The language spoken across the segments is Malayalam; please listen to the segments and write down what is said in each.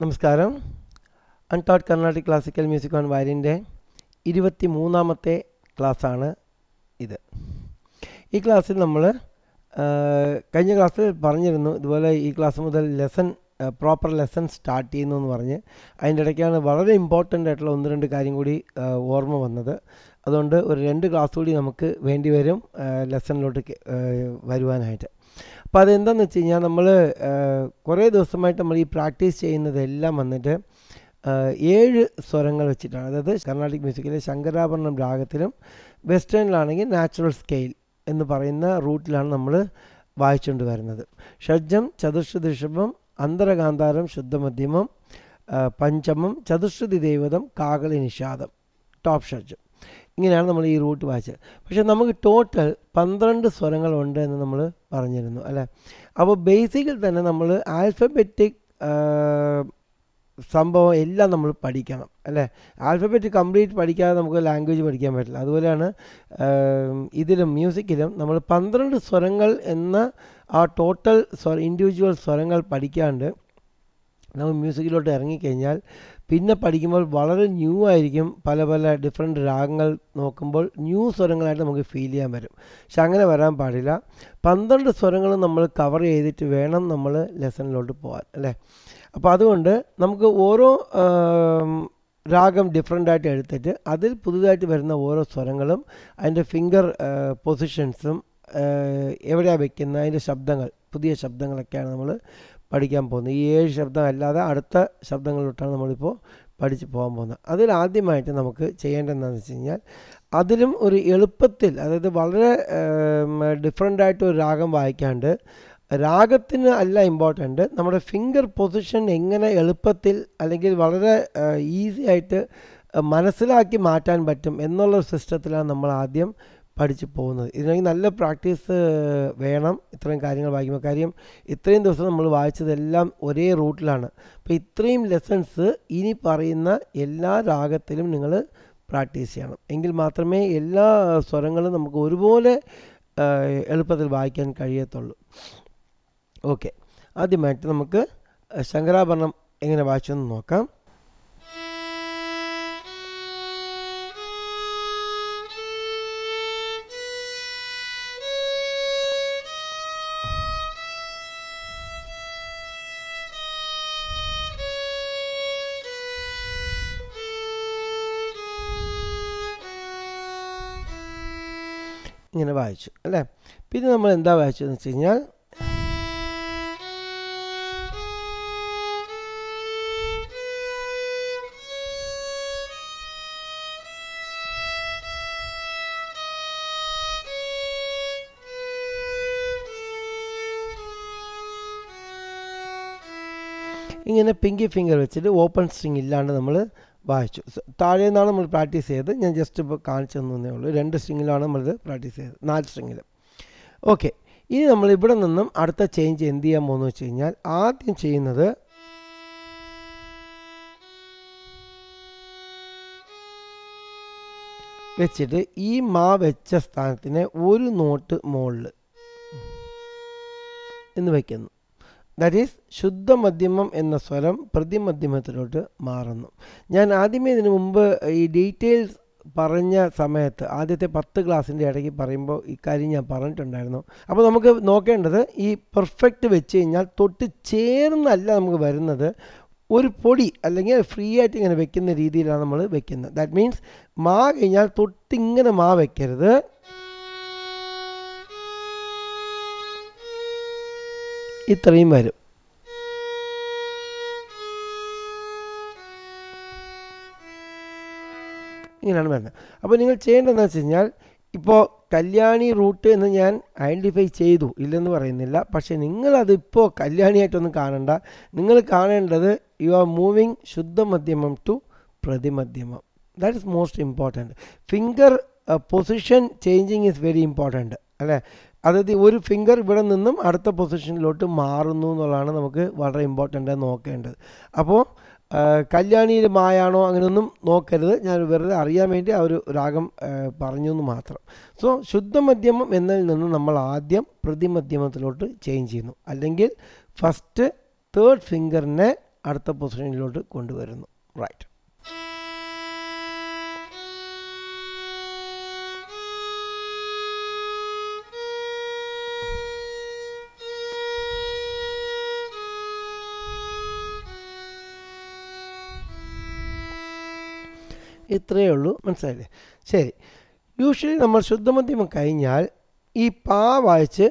നമസ്കാരം untaught Carnatic classical music on വയലിൻ്റെ ഇരുപത്തി മൂന്നാമത്തെ ക്ലാസ്സാണ് ഇത് ഈ ക്ലാസ്സിൽ നമ്മൾ കഴിഞ്ഞ ക്ലാസ്സിൽ പറഞ്ഞിരുന്നു ഇതുപോലെ ഈ ക്ലാസ് മുതൽ ലെസൺ പ്രോപ്പർ ലെസൺ സ്റ്റാർട്ട് ചെയ്യുന്നു എന്ന് പറഞ്ഞ് അതിൻ്റെ ഇടയ്ക്കാണ് വളരെ ഇമ്പോർട്ടൻ്റ് ആയിട്ടുള്ള ഒന്ന് രണ്ട് കാര്യം കൂടി ആ, ഓർമ്മ വന്നത് അതുകൊണ്ട് ഒരു രണ്ട് ക്ലാസ് കൂടി നമുക്ക് വേണ്ടി വരും ലെസണിലോട്ട് വരുവാനായിട്ട് അപ്പോൾ അതെന്താണെന്ന് വെച്ച് കഴിഞ്ഞാൽ നമ്മൾ കുറേ ദിവസമായിട്ട് നമ്മൾ ഈ പ്രാക്ടീസ് ചെയ്യുന്നതെല്ലാം വന്നിട്ട് ആ, ഏഴ് സ്വരങ്ങൾ വെച്ചിട്ടാണ് അതായത് കർണാട്ടിക് മ്യൂസിക്കിലെ ശങ്കരാഭരണം രാഗത്തിലും വെസ്റ്റേണിലാണെങ്കിൽ നാച്ചുറൽ സ്കെയിൽ എന്ന് പറയുന്ന റൂട്ടിലാണ് നമ്മൾ വായിച്ചുകൊണ്ട് വരുന്നത് ഷഡ്ജം ചതുശ്രുതി ഋഷഭം അന്തരകാന്താരം ശുദ്ധമധ്യമം ആ, പഞ്ചമം ചതുശ്രുതി ദൈവതം കാകളി നിഷാദം ടോപ്പ് ഷഡ്ജം ഇങ്ങനെയാണ് നമ്മൾ ഈ റൂട്ട് വായിച്ചത് പക്ഷേ നമുക്ക് ടോട്ടൽ പന്ത്രണ്ട് സ്വരങ്ങളുണ്ട് എന്ന് നമ്മൾ പറഞ്ഞിരുന്നു അല്ലേ അപ്പോൾ ബേസിക്കിൽ തന്നെ നമ്മൾ ആൽഫബറ്റിക് സംഭവം എല്ലാം നമ്മൾ പഠിക്കണം അല്ലേ ആൽഫബറ്റ് കംപ്ലീറ്റ് പഠിക്കാതെ നമുക്ക് ലാംഗ്വേജ് പഠിക്കാൻ പറ്റില്ല അതുപോലെയാണ് ആം, ഇതിലും മ്യൂസിക്കിലും നമ്മൾ പന്ത്രണ്ട് സ്വരങ്ങൾ എന്ന ആ ടോട്ടൽ സ്വര ഇൻഡിവിജ്വൽ സ്വരങ്ങൾ പഠിക്കാണ്ട് നമ്മൾ മ്യൂസിക്കിലോട്ട് ഇറങ്ങിക്കഴിഞ്ഞാൽ പിന്നെ പഠിക്കുമ്പോൾ വളരെ ന്യൂ ആയിരിക്കും പല പല ഡിഫറെൻറ്റ് രാഗങ്ങൾ നോക്കുമ്പോൾ ന്യൂ സ്വരങ്ങളായിട്ട് നമുക്ക് ഫീൽ ചെയ്യാൻ വരും പക്ഷെ അങ്ങനെ വരാൻ പാടില്ല പന്ത്രണ്ട് സ്വരങ്ങൾ നമ്മൾ കവർ ചെയ്തിട്ട് വേണം നമ്മൾ ലെസണിലോട്ട് പോകാൻ അല്ലേ അപ്പോൾ അതുകൊണ്ട് നമുക്ക് ഓരോ ആം, രാഗം ഡിഫറെൻ്റ് ആയിട്ട് എടുത്തിട്ട് അതിൽ പുതുതായിട്ട് വരുന്ന ഓരോ സ്വരങ്ങളും അതിൻ്റെ ഫിംഗർ പൊസിഷൻസും എവിടെയാണ് വെക്കുന്നത് അതിൻ്റെ ശബ്ദങ്ങൾ പുതിയ ശബ്ദങ്ങളൊക്കെയാണ് നമ്മൾ പഠിക്കാൻ പോകുന്നത് ഈ ഏഴ് ശബ്ദം അല്ലാതെ അടുത്ത ശബ്ദങ്ങളിലോട്ടാണ് നമ്മളിപ്പോൾ പഠിച്ച് പോകാൻ പോകുന്നത് അതിൽ ആദ്യമായിട്ട് നമുക്ക് ചെയ്യേണ്ടത് എന്താണെന്ന് വെച്ച് കഴിഞ്ഞാൽ അതിലും ഒരു എളുപ്പത്തിൽ അതായത് വളരെ ഡിഫറെൻ്റ് ആയിട്ട് ഒരു രാഗം വായിക്കാണ്ട് രാഗത്തിന് അല്ല ഇമ്പോർട്ടൻ്റ് നമ്മുടെ ഫിംഗർ പൊസിഷൻ എങ്ങനെ എളുപ്പത്തിൽ അല്ലെങ്കിൽ വളരെ ഈസി ആയിട്ട് അഹ് മനസ്സിലാക്കി മാറ്റാൻ പറ്റും എന്നുള്ള ഒരു സിസ്റ്റത്തിലാണ് നമ്മൾ ആദ്യം പഠിച്ചു പോകുന്നത് ഇതിനായി നല്ല പ്രാക്ടീസ് വേണം ഇത്രയും കാര്യങ്ങൾ വായിക്കുമ്പോൾ കാര്യം ഇത്രയും ദിവസം നമ്മൾ വായിച്ചതെല്ലാം ഒരേ റൂട്ടിലാണ് അപ്പോൾ ഇത്രയും ലെസൺസ് ഇനി പറയുന്ന എല്ലാ രാഗത്തിലും നിങ്ങൾ പ്രാക്ടീസ് ചെയ്യണം എങ്കിൽ മാത്രമേ എല്ലാ സ്വരങ്ങളും നമുക്ക് ഒരുപോലെ ആ, എളുപ്പത്തിൽ വായിക്കാൻ കഴിയത്തുള്ളൂ ഓക്കെ ആദ്യമായിട്ട് നമുക്ക് ശങ്കരാഭരണം എങ്ങനെ വായിച്ചെന്ന് നോക്കാം ഇങ്ങനെ വായിച്ചു അല്ലേ പിന്നെ നമ്മൾ എന്താ വായിച്ചതെന്ന് വെച്ച് കഴിഞ്ഞാൽ ഇങ്ങനെ പിങ്കി ഫിംഗർ വെച്ചിട്ട് ഓപ്പൺ സ്ട്രിങ് ഇല്ലാണ്ട് നമ്മൾ വായിച്ചു സ- താഴെ നിന്നാണ് നമ്മൾ പ്രാക്ടീസ് ചെയ്തത് ഞാൻ ജസ്റ്റ് ഇപ്പോൾ കാണിച്ചു തന്നേ ഉള്ളൂ രണ്ട് സ്ട്രിങ്ങിലാണ് നമ്മളിത് പ്രാക്ടീസ് ചെയ്തത് നാല് സ്ട്രിങ്ങിൽ ഓക്കെ ഇനി നമ്മൾ ഇവിടെ നിന്നും അടുത്ത ചേഞ്ച് എന്ത് ചെയ്യാൻ പോകുന്നു വെച്ച് കഴിഞ്ഞാൽ ആദ്യം ചെയ്യുന്നത് വെച്ചിട്ട് ഈ മാ വെച്ച സ്ഥാനത്തിന് ഒരു നോട്ട് മുകളിൽ എന്ന് വയ്ക്കുന്നു ദാറ്റ് ഈസ് ശുദ്ധമധ്യമം എന്ന സ്വരം പ്രതിമധ്യമത്തിലോട്ട് മാറുന്നു ഞാൻ ആദ്യമേ ഇതിനു മുമ്പ് ഈ ഡീറ്റെയിൽസ് പറഞ്ഞ സമയത്ത് ആദ്യത്തെ പത്ത് ക്ലാസ്സിൻ്റെ ഇടയ്ക്ക് പറയുമ്പോൾ ഇക്കാര്യം ഞാൻ പറഞ്ഞിട്ടുണ്ടായിരുന്നു അപ്പോൾ നമുക്ക് നോക്കേണ്ടത് ഈ പെർഫെക്റ്റ് വെച്ച് കഴിഞ്ഞാൽ തൊട്ട് ചേർന്നല്ല നമുക്ക് വരുന്നത് ഒരു പൊടി അല്ലെങ്കിൽ ഫ്രീ ആയിട്ട് ഇങ്ങനെ വെക്കുന്ന രീതിയിലാണ് നമ്മൾ വെക്കുന്നത് ദാറ്റ് മീൻസ് മാ കഴിഞ്ഞാൽ തൊട്ടിങ്ങനെ മാ വെക്കരുത് ഇത്രയും വരും ഇങ്ങനെയാണ് വരുന്നത് അപ്പോൾ നിങ്ങൾ ചെയ്യേണ്ടതെന്ന് വെച്ച് കഴിഞ്ഞാൽ ഇപ്പോൾ കല്യാണി റൂട്ട് എന്ന് ഞാൻ ഐഡൻറ്റിഫൈ ചെയ്തു ഇല്ലെന്ന് പറയുന്നില്ല പക്ഷേ നിങ്ങളതിപ്പോൾ കല്യാണിയായിട്ടൊന്നും കാണണ്ട നിങ്ങൾ കാണേണ്ടത് you are moving shuddhamadhyamam to prathimadhyamam that is most important finger position changing is very important അല്ലേ അതായത് ഒരു ഫിംഗർ ഇവിടെ നിന്നും അടുത്ത പൊസിഷനിലോട്ട് മാറുന്നു എന്നുള്ളതാണ് നമുക്ക് വളരെ ഇമ്പോർട്ടൻ്റ് നോക്കേണ്ടത് അപ്പോൾ കല്യാണിയിൽ മായാണോ അങ്ങനെയൊന്നും നോക്കരുത് ഞാൻ വെറുതെ അറിയാൻ വേണ്ടി ആ ഒരു രാഗം ആ, പറഞ്ഞു എന്ന് മാത്രം സോ ശുദ്ധമധ്യമം എന്നതിൽ നിന്ന് നമ്മൾ ആദ്യം പ്രതിമധ്യമത്തിലോട്ട് ചേഞ്ച് ചെയ്യുന്നു അല്ലെങ്കിൽ ഫസ്റ്റ് തേർഡ് ഫിംഗറിനെ അടുത്ത പൊസിഷനിലോട്ട് കൊണ്ടുവരുന്നു റൈറ്റ് ഇത്രയേ ഉള്ളൂ മനസ്സിലായില്ലേ ശരി യൂഷ്വലി നമ്മൾ ശുദ്ധമധ്യമം കഴിഞ്ഞാൽ ഈ പാ വായിച്ച്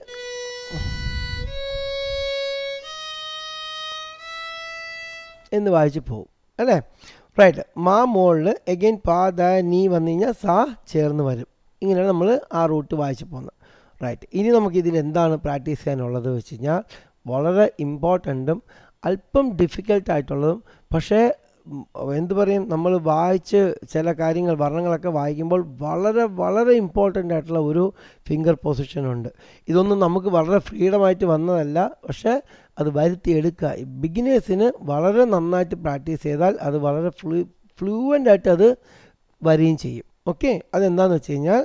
എന്ന് വായിച്ച് പോകും അല്ലേ റൈറ്റ് മാ മോളിൽ എഗെയിൻ പാ ദ നീ വന്നു കഴിഞ്ഞാൽ സാ ചേർന്ന് വരും ഇങ്ങനെയാണ് നമ്മൾ ആ റൂട്ട് വായിച്ച് പോകുന്നത് റൈറ്റ് ഇനി നമുക്ക് ഇതിൽ എന്താണ് പ്രാക്ടീസ് ചെയ്യാനുള്ളത് വെച്ച് കഴിഞ്ഞാൽ വളരെ ഇമ്പോർട്ടൻറ്റും അല്പം ഡിഫിക്കൽട്ടായിട്ടുള്ളതും പക്ഷേ ഉം, എന്ത് പറയും നമ്മൾ വായിച്ച് ചില കാര്യങ്ങൾ വർണ്ണങ്ങളൊക്കെ വായിക്കുമ്പോൾ വളരെ വളരെ ഇമ്പോർട്ടൻ്റ് ആയിട്ടുള്ള ഒരു ഫിംഗർ പൊസിഷൻ ഉണ്ട് ഇതൊന്നും നമുക്ക് വളരെ ഫ്രീഡമായിട്ട് വന്നതല്ല പക്ഷേ അത് വരുത്തിയെടുക്കുക ബിഗിനേഴ്സിന് വളരെ നന്നായിട്ട് പ്രാക്ടീസ് ചെയ്താൽ അത് വളരെ ഫ്ലൂ ഫ്ലൂവൻ്റ് ആയിട്ട് അത് വരികയും ചെയ്യും ഓക്കെ അതെന്താണെന്ന് വെച്ച് കഴിഞ്ഞാൽ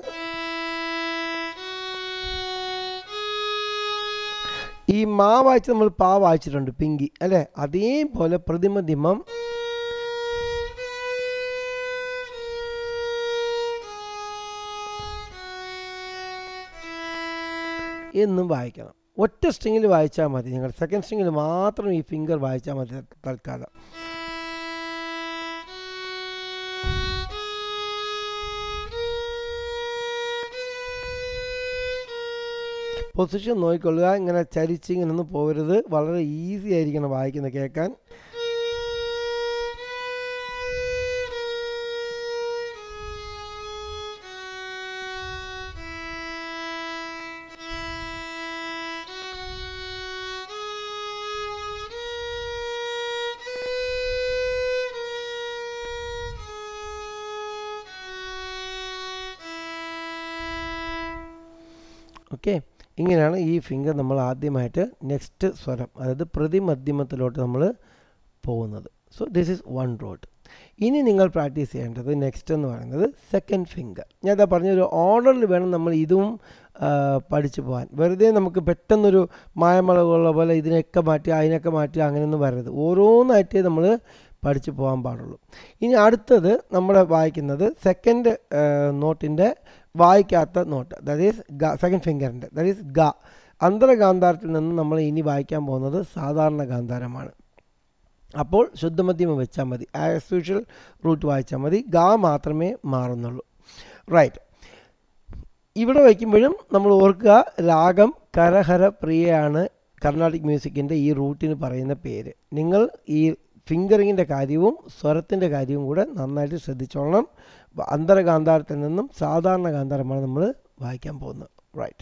ഈ മാ വായിച്ച് നമ്മൾ പാ വായിച്ചിട്ടുണ്ട് പിങ്കി അല്ലേ അതേപോലെ പ്രതിമധ്യമം എന്നും വായിക്കണം ഒറ്റ സ്ട്രിങ്ങിൽ വായിച്ചാൽ മതി നിങ്ങൾ സെക്കൻഡ് സ്ട്രിങ്ങിൽ മാത്രം ഈ ഫിംഗർ വായിച്ചാൽ മതി തൽ- തൽക്കാലം പൊസിഷൻ നോക്കിക്കൊള്ളുക ഇങ്ങനെ ചരിച്ച് ഇങ്ങനെ ഒന്നും പോകരുത് വളരെ ഈസി ആയിരിക്കണം വായിക്കുന്നത് കേൾക്കാൻ ഓക്കെ ഇങ്ങനെയാണ് ഈ ഫിംഗർ നമ്മൾ ആദ്യമായിട്ട് നെക്സ്റ്റ് സ്വരം അതായത് പ്രതിമധ്യമത്തിലോട്ട് നമ്മൾ പോകുന്നത് so this is one rote ഇനി നിങ്ങൾ പ്രാക്ടീസ് ചെയ്യേണ്ടത് നെക്സ്റ്റ് എന്ന് പറയുന്നത് സെക്കൻഡ് ഫിംഗർ ഞാൻ ഇതാ പറഞ്ഞൊരു ഓർഡറിൽ വേണം നമ്മൾ ഇതും ആ, പഠിച്ചു പോകാൻ വെറുതെ നമുക്ക് പെട്ടെന്നൊരു മായമളവുള്ള പോലെ ഇതിനൊക്കെ മാറ്റി അതിനൊക്കെ മാറ്റി അങ്ങനെയൊന്നും വരരുത് ഓരോന്നായിട്ടേ നമ്മൾ പഠിച്ചു പോകാൻ പാടുള്ളൂ ഇനി അടുത്തത് നമ്മൾ വായിക്കുന്നത് സെക്കൻഡ് നോട്ടിൻ്റെ വായിക്കാത്ത note that is ga second ഫിംഗറിൻ്റെ ദാറ്റ് ഈസ് ഗ അന്തരഗാന്ധാരത്തിൽ നിന്ന് നമ്മൾ ഇനി വായിക്കാൻ പോകുന്നത് സാധാരണ ഗാന്ധാരമാണ് അപ്പോൾ ശുദ്ധമധ്യമം വെച്ചാൽ മതി ആസ് യൂഷ്വൽ റൂട്ട് വായിച്ചാൽ മതി ഗ മാത്രമേ മാറുന്നുള്ളൂ റൈറ്റ് ഇവിടെ വയ്ക്കുമ്പോഴും നമ്മൾ ഓർക്കുക രാഗം കരഹര പ്രിയയാണ് കർണാട്ടിക് മ്യൂസിക്കിൻ്റെ ഈ റൂട്ടിന് പറയുന്ന പേര് നിങ്ങൾ ഈ ഫിംഗറിങ്ങിൻ്റെ കാര്യവും സ്വരത്തിൻ്റെ കാര്യവും കൂടെ നന്നായിട്ട് ശ്രദ്ധിച്ചോളണം അന്തരഗാന്ധാരത്തിൽ നിന്നും സാധാരണ ഗാന്ധാരമാണ് നമ്മൾ വായിക്കാൻ പോകുന്നത് റൈറ്റ്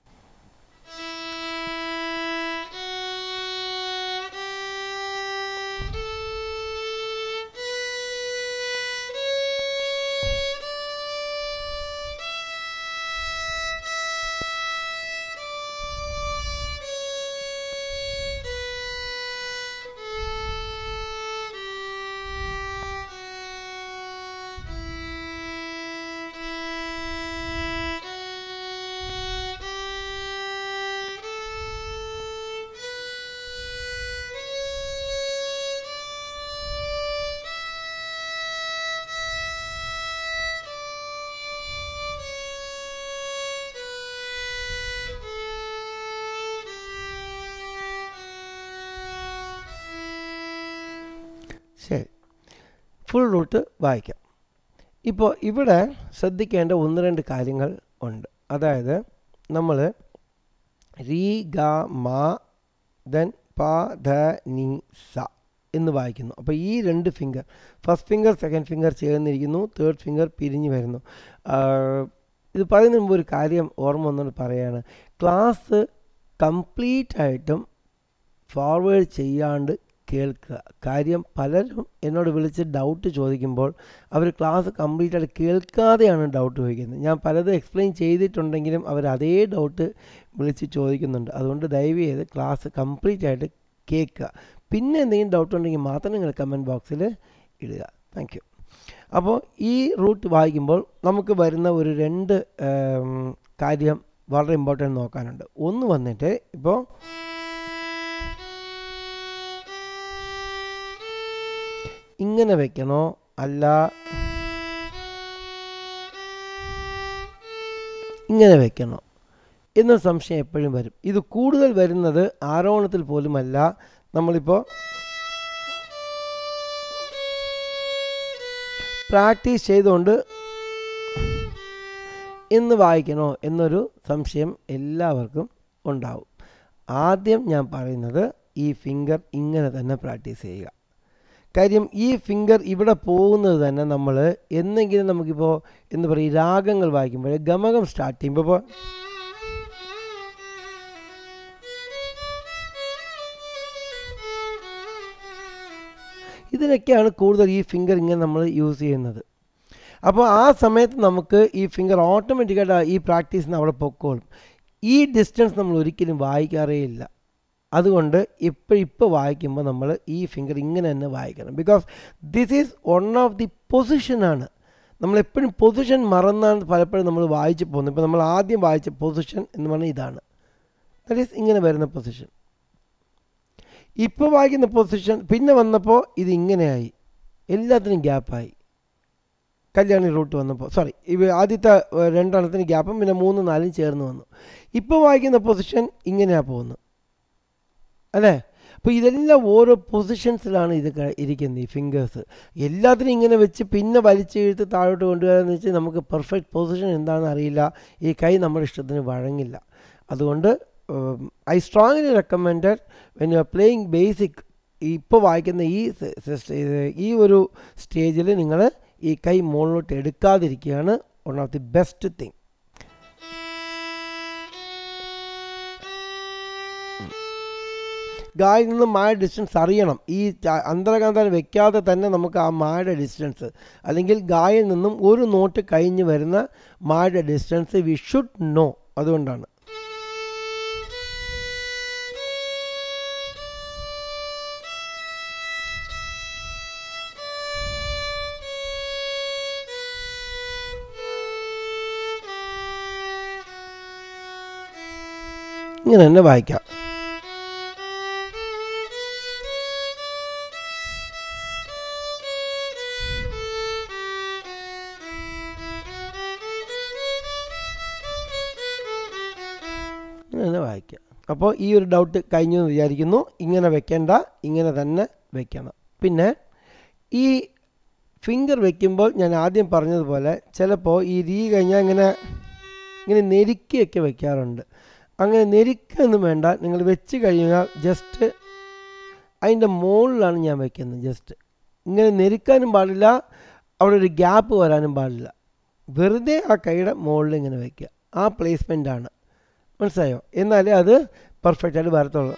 ശരി ഫുൾ റൂട്ട് വായിക്കാം ഇപ്പോൾ ഇവിടെ ശ്രദ്ധിക്കേണ്ട ഒന്ന് രണ്ട് കാര്യങ്ങൾ ഉണ്ട് അതായത് നമ്മൾ രീ ഗ മ ദെൻ പ ധ നി സ എന്ന് വായിക്കുന്നു അപ്പോൾ ഈ രണ്ട് finger first finger second finger ചേർന്നിരിക്കുന്നു തേർഡ് ഫിംഗർ പിരിഞ്ഞു വരുന്നു ആഹ് ഇത് പറയുന്നതിന് മുമ്പ് ഒരു കാര്യം ഓർമ്മ വന്നുകൊണ്ട് പറയാണ് ക്ലാസ് കംപ്ലീറ്റ് ആയിട്ടും ഫോർവേഡ് ചെയ്യാണ്ട് കേൾക്കുക കാര്യം പലരും എന്നോട് വിളിച്ച് ഡൗട്ട് ചോദിക്കുമ്പോൾ അവർ ക്ലാസ് കംപ്ലീറ്റ് ആയിട്ട് കേൾക്കാതെയാണ് ഡൗട്ട് ചോദിക്കുന്നത് ഞാൻ പലതും എക്സ്പ്ലെയിൻ ചെയ്തിട്ടുണ്ടെങ്കിലും അവർ അതേ ഡൗട്ട് വിളിച്ച് ചോദിക്കുന്നുണ്ട് അതുകൊണ്ട് ദയവ് ചെയ്ത് ക്ലാസ് കംപ്ലീറ്റ് ആയിട്ട് കേൾക്കുക പിന്നെ എന്തെങ്കിലും ഡൗട്ട് ഉണ്ടെങ്കിൽ മാത്രം നിങ്ങൾ കമൻറ്റ് ബോക്സിൽ ഇടുക താങ്ക് യു അപ്പോൾ ഈ റൂട്ട് വായിക്കുമ്പോൾ നമുക്ക് വരുന്ന ഒരു രണ്ട് ഏം, കാര്യം വളരെ ഇമ്പോർട്ടൻ്റ് നോക്കാനുണ്ട് ഒന്ന് വന്നിട്ട് ഇപ്പോൾ ഇങ്ങനെ വെക്കണോ അല്ല ഇങ്ങനെ വെക്കണോ എന്നൊരു സംശയം എപ്പോഴും വരും ഇത് കൂടുതൽ വരുന്നത് ആരോഹണത്തിൽ പോലുമല്ല നമ്മളിപ്പോൾ പ്രാക്ടീസ് ചെയ്തുകൊണ്ട് എന്ന് വായിക്കണോ എന്നൊരു സംശയം എല്ലാവർക്കും ഉണ്ടാവും ആദ്യം ഞാൻ പറയുന്നത് ഈ ഫിംഗർ ഇങ്ങനെ തന്നെ പ്രാക്ടീസ് ചെയ്യുക കാര്യം ഈ ഫിംഗർ ഇവിടെ പോകുന്നത് തന്നെ നമ്മൾ എന്തെങ്കിലും നമുക്കിപ്പോൾ എന്താ പറയുക രാഗങ്ങൾ വായിക്കുമ്പോൾ ഗമകം സ്റ്റാർട്ട് ചെയ്യുമ്പോൾ ഇപ്പോൾ ഇതിനൊക്കെയാണ് കൂടുതൽ ഈ ഫിംഗർ ഇങ്ങനെ നമ്മൾ യൂസ് ചെയ്യുന്നത് അപ്പോൾ ആ സമയത്ത് നമുക്ക് ഈ ഫിംഗർ ഓട്ടോമാറ്റിക്കായിട്ട് ഈ പ്രാക്ടീസിന് അവിടെ പൊക്കോളും ഈ ഡിസ്റ്റൻസ് നമ്മൾ ഒരിക്കലും വായിക്കാറേ ഇല്ല അതുകൊണ്ട് ഇപ്പോൾ ഇപ്പോൾ വായിക്കുമ്പോൾ നമ്മൾ ഈ ഫിംഗർ ഇങ്ങനെ തന്നെ വായിക്കണം because this is one of the പൊസിഷനാണ് നമ്മളെപ്പോഴും പൊസിഷൻ മറന്നാണ് പലപ്പോഴും നമ്മൾ വായിച്ചു പോകുന്നത് ഇപ്പോൾ നമ്മൾ ആദ്യം വായിച്ച പൊസിഷൻ എന്ന് പറഞ്ഞാൽ ഇതാണ് ദാറ്റ് ഈസ് ഇങ്ങനെ വരുന്ന പൊസിഷൻ ഇപ്പോൾ വായിക്കുന്ന പൊസിഷൻ പിന്നെ വന്നപ്പോൾ ഇത് ഇങ്ങനെയായി എല്ലാത്തിനും ഗ്യാപ്പായി കല്യാണി റൂട്ട് വന്നപ്പോൾ സോറി ഇവ ആദ്യത്തെ ഏഹ്, രണ്ടെണ്ണത്തിന് ഗ്യാപ്പും പിന്നെ മൂന്നും നാലും ചേർന്ന് വന്നു ഇപ്പോൾ വായിക്കുന്ന പൊസിഷൻ ഇങ്ങനെയാണ് പോകുന്നത് അല്ലേ അപ്പോൾ ഇതെല്ലാം ഓരോ പൊസിഷൻസിലാണ് ഇത് ക- ഇരിക്കുന്നത് ഈ ഫിംഗേഴ്സ് എല്ലാത്തിനും ഇങ്ങനെ വെച്ച് പിന്നെ വലിച്ചെഴുത്ത് താഴോട്ട് കൊണ്ടുവരാന്ന് വെച്ചാൽ നമുക്ക് പെർഫെക്റ്റ് പൊസിഷൻ എന്താണെന്ന് അറിയില്ല ഈ കൈ നമ്മുടെ ഇഷ്ടത്തിന് വഴങ്ങില്ല അതുകൊണ്ട് I strongly recommended when you are playing basic ഇപ്പോൾ വായിക്കുന്ന ഈ സ- സ- ഇത് ഈ ഒരു സ്റ്റേജിൽ നിങ്ങൾ ഈ കൈ മുകളിലോട്ട് എടുക്കാതിരിക്കുകയാണ് one of the best thing ഗായിൽ നിന്ന് മായ ഡിസ്റ്റൻസ് അറിയണം ഈ ച- അന്തരകാന്താൻ വെക്കാതെ തന്നെ നമുക്ക് ആ മായുടെ ഡിസ്റ്റൻസ് അല്ലെങ്കിൽ ഗായിൽ നിന്നും ഒരു നോട്ട് കഴിഞ്ഞ് വരുന്ന മായുടെ ഡിസ്റ്റൻസ് വി ഷുഡ് നോ അതുകൊണ്ടാണ് ഇങ്ങനെ തന്നെ വായിക്കാം ഇങ്ങനെ തന്നെ വായിക്കാം അപ്പോൾ ഈ ഒരു ഡൗട്ട് കഴിഞ്ഞു എന്ന് വിചാരിക്കുന്നു ഇങ്ങനെ വെക്കേണ്ട ഇങ്ങനെ തന്നെ വെക്കണം പിന്നെ ഈ ഫിംഗർ വെക്കുമ്പോൾ ഞാൻ ആദ്യം പറഞ്ഞതുപോലെ ചിലപ്പോൾ ഈ രീ കഴിഞ്ഞാൽ ഇങ്ങനെ ഇങ്ങനെ നെരുക്കിയൊക്കെ വെക്കാറുണ്ട് അങ്ങനെ നെരുക്കൊന്നും വേണ്ട നിങ്ങൾ വെച്ച് കഴിഞ്ഞാൽ ജസ്റ്റ് അതിൻ്റെ മുകളിലാണ് ഞാൻ വെക്കുന്നത് ജസ്റ്റ് ഇങ്ങനെ നെരുക്കാനും പാടില്ല അവിടെ ഒരു ഗ്യാപ്പ് വരാനും പാടില്ല വെറുതെ ആ കൈയുടെ മുകളിൽ ഇങ്ങനെ വെക്കുക ആ പ്ലേസ്മെൻ്റ് ആണ് മനസ്സിലായോ എന്നാലേ അത് പെർഫെക്റ്റ് ആയിട്ട് വരത്തുള്ളൂ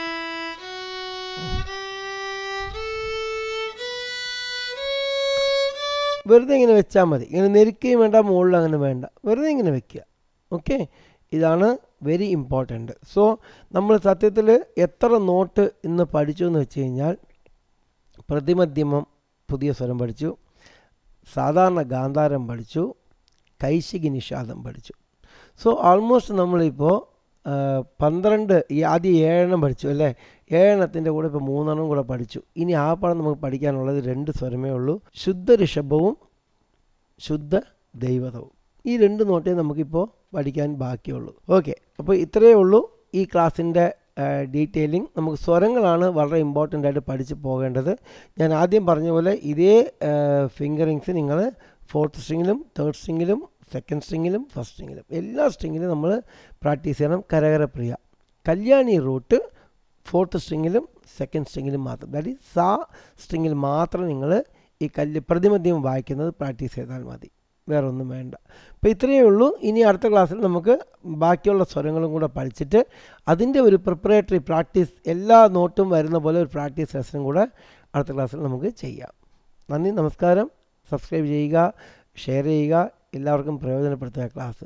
വെറുതെ ഇങ്ങനെ വെച്ചാൽ മതി ഇങ്ങനെ നെരുക്കുകയും വേണ്ട മുകളിൽ അങ്ങനെ വേണ്ട വെറുതെ ഇങ്ങനെ വെക്കുക ഓക്കെ ഇതാണ് വെരി ഇമ്പോർട്ടൻ്റ് സോ നമ്മൾ സത്യത്തിൽ എത്ര നോട്ട് ഇന്ന് പഠിച്ചു എന്ന് വെച്ച് കഴിഞ്ഞാൽ പ്രതിമധ്യമം പുതിയ സ്വരം പഠിച്ചു സാധാരണ ഗാന്ധാരം പഠിച്ചു കൈശികി നിഷാദം പഠിച്ചു സോ ആൾമോസ്റ്റ് നമ്മളിപ്പോൾ ആ, പന്ത്രണ്ട് ഈ ആദ്യം ഏഴെണ്ണം പഠിച്ചു അല്ലേ ഏഴെണ്ണത്തിൻ്റെ കൂടെ ഇപ്പോൾ മൂന്നെണ്ണം കൂടെ പഠിച്ചു ഇനി ആ പടം നമുക്ക് പഠിക്കാനുള്ളത് രണ്ട് സ്വരമേ ഉള്ളൂ ശുദ്ധ ഋഷഭവും ശുദ്ധ ദൈവതവും ഈ രണ്ട് നോട്ടേ നമുക്കിപ്പോൾ പഠിക്കാൻ ബാക്കിയുള്ളൂ ഓക്കെ അപ്പോൾ ഇത്രയേ ഉള്ളൂ ഈ ക്ലാസ്സിൻ്റെ ഡീറ്റെയിലിംഗ് നമുക്ക് സ്വരങ്ങളാണ് വളരെ ഇമ്പോർട്ടൻ്റ് ആയിട്ട് പഠിച്ച് പോകേണ്ടത് ഞാൻ ആദ്യം പറഞ്ഞ പോലെ ഇതേ ഫിംഗറിങ്സ് നിങ്ങൾ ഫോർത്ത് സ്ട്രിങ്ങിലും തേർഡ് സ്ട്രിങ്ങിലും സെക്കൻഡ് സ്ട്രിങ്ങിലും ഫസ്റ്റ് സ്ട്രിങ്ങിലും എല്ലാ സ്ട്രിങ്ങിലും നമ്മൾ പ്രാക്ടീസ് ചെയ്യണം Kharaharapriya Kalyani root fourth സ്ട്രിങ്ങിലും സെക്കൻഡ് സ്ട്രിങ്ങിലും മാത്രം ദാറ്റ് ഈസ് സാ സ്ട്രിങ്ങിൽ മാത്രം നിങ്ങൾ ഈ കല്ല് പ്രതിമധ്യം വായിക്കുന്നത് പ്രാക്ടീസ് ചെയ്താൽ മതി വേറെ ഒന്നും വേണ്ട അപ്പോൾ ഇത്രയേ ഉള്ളൂ ഇനി അടുത്ത ക്ലാസ്സിൽ നമുക്ക് ബാക്കിയുള്ള സ്വരങ്ങളും കൂടെ പഠിച്ചിട്ട് അതിൻ്റെ ഒരു പ്രിപ്പറേറ്ററി പ്രാക്ടീസ് എല്ലാ നോട്ടും വരുന്ന പോലെ ഒരു പ്രാക്ടീസ് ലെസനും കൂടെ അടുത്ത ക്ലാസ്സിൽ നമുക്ക് ചെയ്യാം നന്ദി നമസ്കാരം സബ്സ്ക്രൈബ് ചെയ്യുക ഷെയർ ചെയ്യുക എല്ലാവർക്കും പ്രയോജനപ്പെടുത്തുക ക്ലാസ്